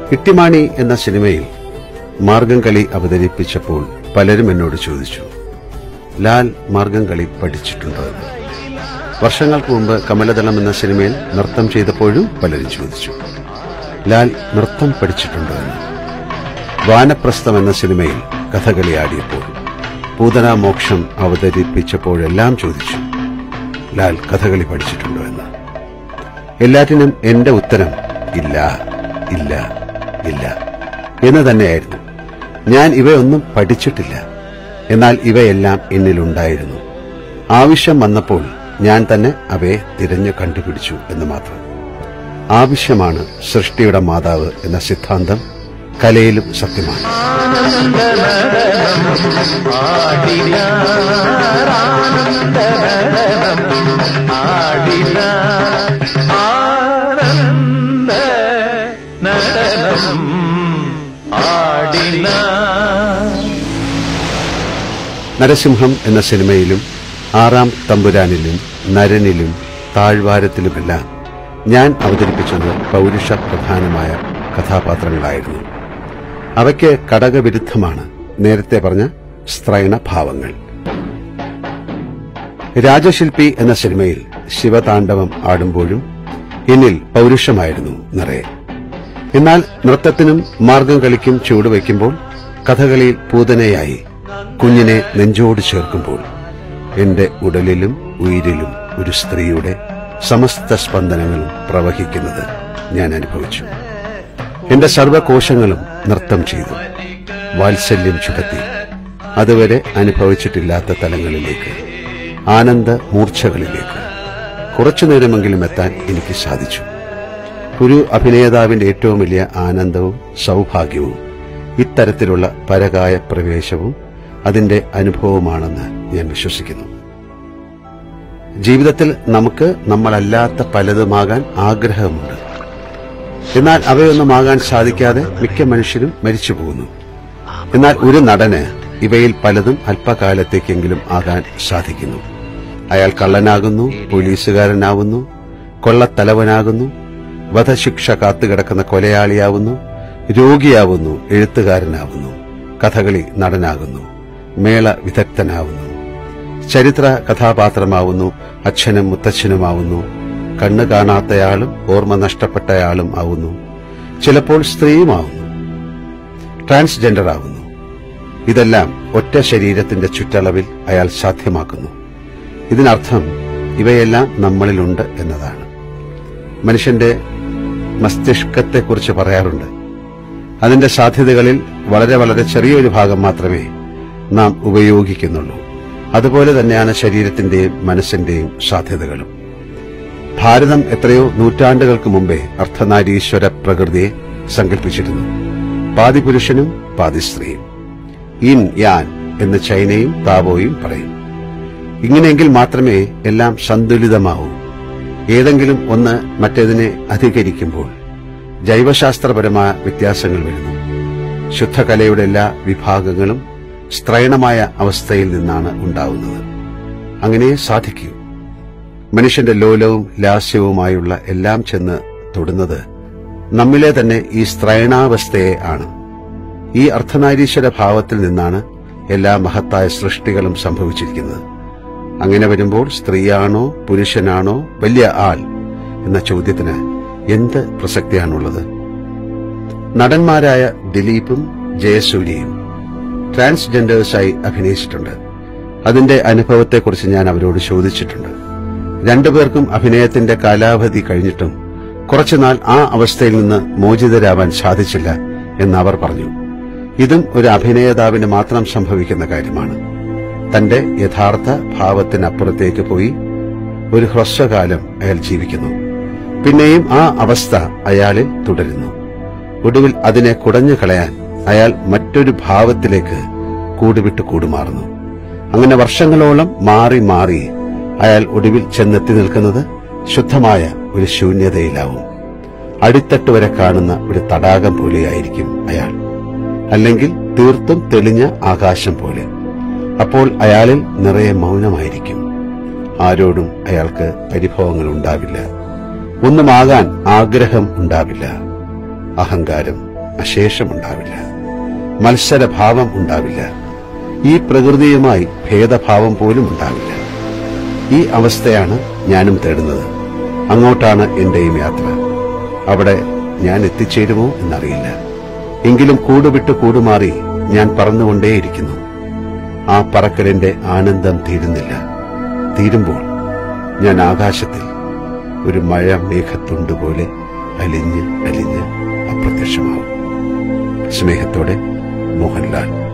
ഇട്ടിമാണി എന്ന സിനിമയിൽ മാർഗം കളി അവതരിപ്പിച്ചപ്പോൾ പലരും എന്നോട് ചോദിച്ചു ലാൽ മാർഗം കളി പഠിച്ചിട്ടുണ്ടോ എന്ന് വർഷങ്ങൾക്ക് മുമ്പ് കമലദളം എന്ന സിനിമയിൽ നൃത്തം ചെയ്തപ്പോഴും പലരും ചോദിച്ചു ലാൽ നൃത്തം പഠിച്ചിട്ടുണ്ടോ എന്ന് വാനപ്രസ്ഥം എന്ന സിനിമയിൽ കഥകളി ആടിയപ്പോൾ പൂതന മോക്ഷം അവതരിപ്പിച്ചപ്പോഴെല്ലാം ചോദിച്ചു ലാൽ കഥകളി പഠിച്ചിട്ടുണ്ടോ എന്ന് എല്ലാറ്റിനും എന്റെ ഉത്തരം ഇല്ല ഇല്ല ഇല്ല എന്ന് തന്നെയായിരുന്നു ഞാൻ ഇവയൊന്നും പഠിച്ചിട്ടില്ല എന്നാൽ ഇവയെല്ലാം എന്നിലുണ്ടായിരുന്നു ആവശ്യം വന്നപ്പോൾ ഞാൻ തന്നെ അവയെ തിരഞ്ഞു കണ്ടുപിടിച്ചു എന്ന് മാത്രം ആവശ്യമാണ് സൃഷ്ടിയുടെ മാതാവ് എന്ന സിദ്ധാന്തം കലയിലും സത്യമാണ് ആനന്ദ നടനം ആടിന നരസിംഹം എന്ന സിനിമയിലും ആറാം തമ്പുരാനിലും നരനിലും താഴ്വാരത്തിലുമെല്ലാം ഞാൻ അവതരിപ്പിച്ചത് പൗരുഷ പ്രധാനമായ കഥാപാത്രങ്ങളായിരുന്നു അവയ്ക്ക് ഘടകവിരുദ്ധമാണ് നേരത്തെ പറഞ്ഞ സ്ത്രൈണ ഭാവങ്ങൾ രാജശില്പി എന്ന സിനിമയിൽ ശിവതാണ്ഡവം ആടുമ്പോഴും എന്നിൽ പൗരുഷമായിരുന്നു നിറയെ എന്നാൽ നൃത്തത്തിനും മാർഗം കളിക്കും ചുവടുവയ്ക്കുമ്പോൾ കഥകളിയിൽ പൂതനയായി കുഞ്ഞിനെ നെഞ്ചോട് ചേർക്കുമ്പോൾ എന്റെ ഉടലിലും ഉയിരിലും ഒരു സ്ത്രീയുടെ സമസ്ത സ്പന്ദനങ്ങളും പ്രവഹിക്കുന്നത് ഞാൻ അനുഭവിച്ചു എന്റെ സർവകോശങ്ങളും നൃത്തം ചെയ്തു വാത്സല്യം ചുടത്തി അതുവരെ അനുഭവിച്ചിട്ടില്ലാത്ത തലങ്ങളിലേക്ക് ആനന്ദ മൂർച്ഛകളിലേക്ക് കുറച്ചുനേരമെങ്കിലും എത്താൻ എനിക്ക് സാധിച്ചു ഒരു അഭിനേതാവിന്റെ ഏറ്റവും വലിയ ആനന്ദവും സൗഭാഗ്യവും ഇത്തരത്തിലുള്ള പരകായ പ്രവേശവും അതിന്റെ അനുഭവമാണെന്ന് ഞാൻ വിശ്വസിക്കുന്നു ജീവിതത്തിൽ നമുക്ക് നമ്മളല്ലാത്ത പലതുമാകാൻ ആഗ്രഹമുണ്ട് എന്നാൽ അവയൊന്നുമാകാൻ സാധിക്കാതെ മിക്ക മനുഷ്യരും മരിച്ചു പോകുന്നു എന്നാൽ ഒരു നടന് ഇവയിൽ പലതും അല്പകാലത്തേക്കെങ്കിലും ആകാൻ സാധിക്കുന്നു അയാൾ കള്ളനാകുന്നു പോലീസുകാരനാവുന്നു കൊള്ളത്തലവനാകുന്നു വധശിക്ഷ കാത്തുകിടക്കുന്ന കൊലയാളിയാവുന്നു രോഗിയാവുന്നു എഴുത്തുകാരനാവുന്നു കഥകളി നടനാകുന്നു മേള വിദഗ്ധനാവുന്നു ചരിത്ര കഥാപാത്രമാവുന്നു അച്ഛനും മുത്തച്ഛനുമാവുന്നു കണ്ണ് കാണാത്തയാളും ഓർമ്മ നഷ്ടപ്പെട്ടയാളും ആവുന്നു ചിലപ്പോൾ സ്ത്രീയുമാവുന്നു ട്രാൻസ്ജെൻഡർ ആവുന്നു ഇതെല്ലാം ഒറ്റ ശരീരത്തിന്റെ ചുറ്റളവിൽ അയാൾ സാധ്യമാക്കുന്നു ഇതിനർത്ഥം ഇവയെല്ലാം നമ്മളിലുണ്ട് എന്നതാണ് മനുഷ്യന്റെ മസ്തിഷ്കത്തെക്കുറിച്ച് പറയാറുണ്ട് അതിന്റെ സാധ്യതകളിൽ വളരെ വളരെ ചെറിയൊരു ഭാഗം മാത്രമേ നാം ഉപയോഗിക്കുന്നുള്ളൂ അതുപോലെ തന്നെയാണ് ശരീരത്തിന്റെയും മനസ്സിന്റെയും സാധ്യതകളും ഭാരതം എത്രയോ നൂറ്റാണ്ടുകൾക്ക് മുമ്പേ അർദ്ധനാരീശ്വര പ്രകൃതിയെ സങ്കല്പിച്ചിരുന്നു പാതി പുരുഷനും പാതി സ്ത്രീയും ഇൻ യാൻ എന്ന് ചൈനയും താവോയും പറയും ഇങ്ങനെയെങ്കിൽ മാത്രമേ എല്ലാം സന്തുലിതമാവൂ ഏതെങ്കിലും ഒന്ന് മറ്റേതിനെ അധികരിക്കുമ്പോൾ ജൈവശാസ്ത്രപരമായ വ്യത്യാസങ്ങൾ വരുന്നു ശുദ്ധകലയുടെ എല്ലാ വിഭാഗങ്ങളും സ്ത്രൈണമായ അവസ്ഥയിൽ നിന്നാണ് ഉണ്ടാവുന്നത് അങ്ങനെ സാധിക്കൂ മനുഷ്യന്റെ ലോലവും ലാസ്യവുമായുള്ള എല്ലാം ചെന്ന് തൊടുന്നത് നമ്മിലെ തന്നെ ഈ സ്ത്രൈണാവസ്ഥയെ ആണ് ഈ അർദ്ധനാരീശ്വര ഭാവത്തിൽ നിന്നാണ് എല്ലാ മഹത്തായ സൃഷ്ടികളും സംഭവിച്ചിരിക്കുന്നത് അങ്ങനെ വരുമ്പോൾ സ്ത്രീയാണോ പുരുഷനാണോ വലിയ ആൾ എന്ന ചോദ്യത്തിന് എന്ത് പ്രസക്തിയാണുള്ളത് നടന്മാരായ ദിലീപും ജയസൂര്യയും ട്രാൻസ്ജെൻഡേഴ്സായി അഭിനയിച്ചിട്ടുണ്ട് അതിന്റെ അനുഭവത്തെക്കുറിച്ച് ഞാൻ അവരോട് ചോദിച്ചിട്ടുണ്ട് രണ്ടുപേർക്കും അഭിനയത്തിന്റെ കാലാവധി കഴിഞ്ഞിട്ടും കുറച്ചുനാൾ ആ അവസ്ഥയിൽ നിന്ന് മോചിതരാവാൻ സാധിച്ചില്ല എന്ന് അവർ പറഞ്ഞു ഇതും ഒരു അഭിനേതാവിന് മാത്രം സംഭവിക്കുന്ന കാര്യമാണ് തന്റെ യഥാർത്ഥ ഭാവത്തിനപ്പുറത്തേക്ക് പോയി ഒരു ഹ്രസ്വകാലം അയാൾ ജീവിക്കുന്നു പിന്നെയും ആ അവസ്ഥ അയാളിൽ തുടരുന്നു ഒടുവിൽ അതിനെ കുടഞ്ഞു കളയാൻ അയാൾ മറ്റൊരു ഭാവത്തിലേക്ക് കൂടുവിട്ട് കൂടുമാറുന്നു അങ്ങനെ വർഷങ്ങളോളം മാറി മാറി അയാൾ ഒടുവിൽ ചെന്നെത്തി നിൽക്കുന്നത് ശുദ്ധമായ ഒരു ശൂന്യതയിലാവും അടിത്തട്ട് വരെ കാണുന്ന ഒരു തടാകം പോലെയായിരിക്കും അയാൾ അല്ലെങ്കിൽ തീർത്തും തെളിഞ്ഞ ആകാശം പോലെ അപ്പോൾ അയാളിൽ നിറയെ മൗനമായിരിക്കും ആരോടും അയാൾക്ക് പരിഭവങ്ങൾ ഉണ്ടാവില്ല ഒന്നുമാകാൻ ആഗ്രഹം ഉണ്ടാവില്ല അഹങ്കാരം അശേഷമുണ്ടാവില്ല മത്സരഭാവം ഉണ്ടാവില്ല ഈ പ്രകൃതിയുമായി ഭേദഭാവം പോലും ഉണ്ടാവില്ല ഈ അവസ്ഥയാണ് ഞാനും തേടുന്നത് അങ്ങോട്ടാണ് എന്റെയും യാത്ര അവിടെ ഞാൻ എത്തിച്ചേരുമോ എന്നറിയില്ല എങ്കിലും കൂടുവിട്ട് കൂടുമാറി ഞാൻ പറന്നുകൊണ്ടേയിരിക്കുന്നു ആ പറക്കലിന്റെ ആനന്ദം തീരുന്നില്ല തീരുമ്പോൾ ഞാൻ ആകാശത്തിൽ ഒരു മഴ മേഘത്തുണ്ട് പോലെ അലിഞ്ഞ് അലിഞ്ഞ് അപ്രത്യക്ഷമാവും സ്നേഹത്തോടെ മോഹൻലാൽ